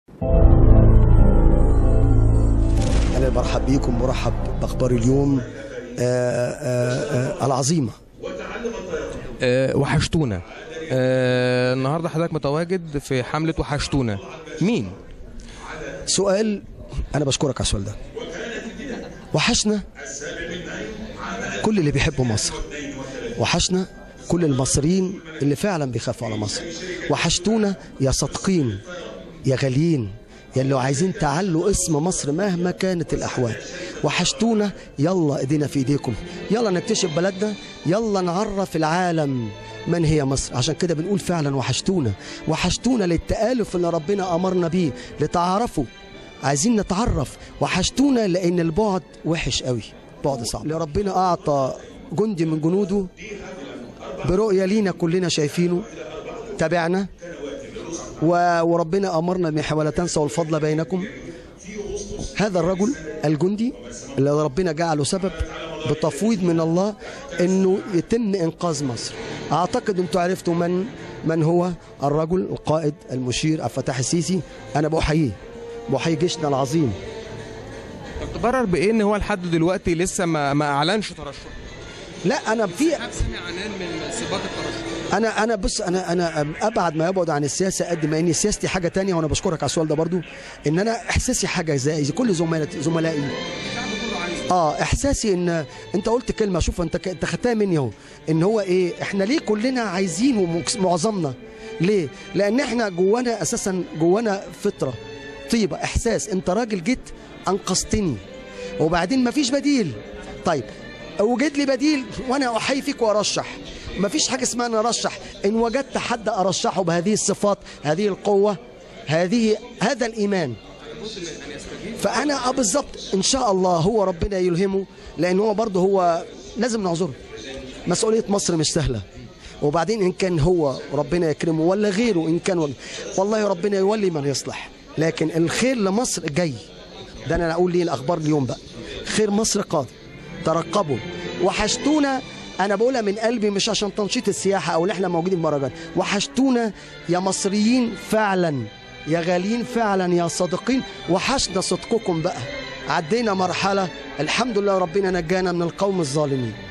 أنا برحب بيكم مرحب بأخبار اليوم آآ آآ العظيمة أه وحشتونا أه النهارده حضرتك متواجد في حملة وحشتونا مين؟ سؤال أنا بشكرك على السؤال ده وحشنا كل اللي بيحبوا مصر وحشنا كل المصريين اللي فعلا بيخافوا على مصر وحشتونا يا صادقين يا غاليين يا اللي عايزين تعلوا اسم مصر مهما كانت الأحوال وحشتونا يلا ايدينا في ايديكم يلا نكتشف بلدنا يلا نعرف العالم من هي مصر عشان كده بنقول فعلا وحشتونا وحشتونا للتآلف اللي ربنا أمرنا بيه لتعارفوا عايزين نتعرف وحشتونا لأن البعد وحش قوي بعد صعب اللي ربنا أعطى جندي من جنوده برؤية لينا كلنا شايفينه تابعنا و- وربنا أمرنا من ولا تنسوا الفضل بينكم هذا الرجل الجندي اللي ربنا جعله سبب بتفويض من الله انه يتم انقاذ مصر اعتقد انتوا عرفتوا من من هو الرجل القائد المشير عبد الفتاح السيسي انا بحييه بحيي جيشنا العظيم طب تبرر بايه ان هو لحد دلوقتي لسه ما ما اعلنش ترشح؟ لا انا في سمع عنان من سباق الترشح انا انا بص انا انا ابعد ما يبعد عن السياسه قد ما ان سياستي حاجه تانية وانا بشكرك على السؤال ده برضو ان انا احساسي حاجه زي زي كل زملائي زملائي اه احساسي ان انت قلت كلمه شوف انت ك- انت خدتها مني اهو ان هو ايه احنا ليه كلنا عايزينه مكس- معظمنا ليه لان احنا جوانا اساسا جوانا فطره طيبه احساس انت راجل جيت انقذتني وبعدين مفيش بديل طيب وجد لي بديل وانا احيي فيك وارشح مفيش حاجه اسمها انا ارشح ان وجدت حد ارشحه بهذه الصفات هذه القوه هذه هذا الايمان فانا اه بالظبط ان شاء الله هو ربنا يلهمه لان هو برضه هو لازم نعذره مسؤوليه مصر مش سهله وبعدين ان كان هو ربنا يكرمه ولا غيره ان كان والله ربنا يولي من يصلح لكن الخير لمصر جاي ده انا اقول ليه الاخبار اليوم بقى خير مصر قادم ترقبوا وحشتونا انا بقولها من قلبي مش عشان تنشيط السياحه او ان احنا موجودين في مهرجان وحشتونا يا مصريين فعلا يا غاليين فعلا يا صادقين وحشنا صدقكم بقى عدينا مرحله الحمد لله ربنا نجانا من القوم الظالمين